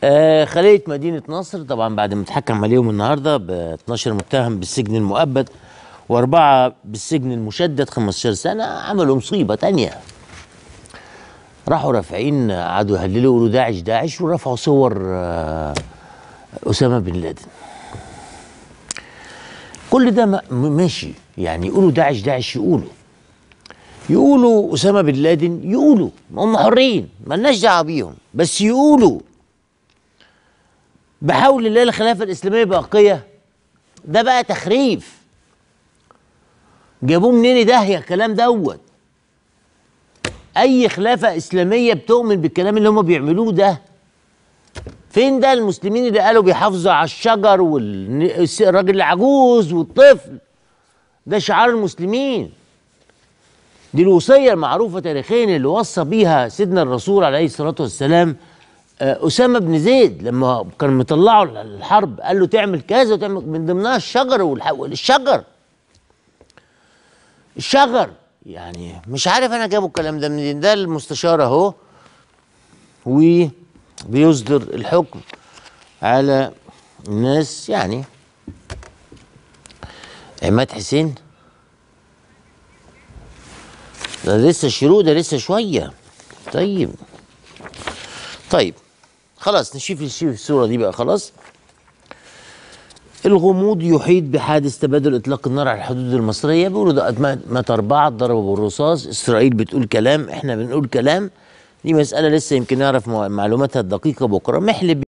آه خلية مدينة نصر طبعا بعد ما اتحكم عليهم النهارده ب 12 متهم بالسجن المؤبد واربعه بالسجن المشدد 15 سنه عملوا مصيبه تانية راحوا رافعين قعدوا يهللوا يقولوا داعش داعش ورفعوا صور آه اسامه بن لادن كل ده ما- م- ماشي يعني يقولوا داعش داعش يقولوا يقولوا اسامه بن لادن يقولوا هم حرين مالناش دعوه بيهم بس يقولوا بحول الله الخلافه الاسلاميه باقيه ده بقى تخريف جابوه منين داهيه الكلام دوت اي خلافه اسلاميه بتؤمن بالكلام اللي هم بيعملوه ده فين ده المسلمين اللي قالوا بيحافظوا على الشجر والراجل العجوز والطفل ده شعار المسلمين دي الوصيه المعروفه تاريخيا اللي وصى بيها سيدنا الرسول عليه الصلاه والسلام آه، اسامه بن زيد لما كان مطلعه الحرب قال له تعمل كذا وتعمل من ضمنها الشجر والح- والشجر الشجر يعني مش عارف انا جابوا الكلام ده منين ده المستشار اهو وبيصدر الحكم على الناس يعني عماد حسين ده لسه الشروق ده لسه شويه طيب طيب خلاص نشوف نشوف الصوره دي بقى خلاص الغموض يحيط بحادث تبادل اطلاق النار على الحدود المصريه بيقولوا ده مات- مات اربعه اتضربوا بالرصاص اسرائيل بتقول كلام احنا بنقول كلام دي مساله لسه يمكن نعرف مع- معلوماتها الدقيقه بكره محلب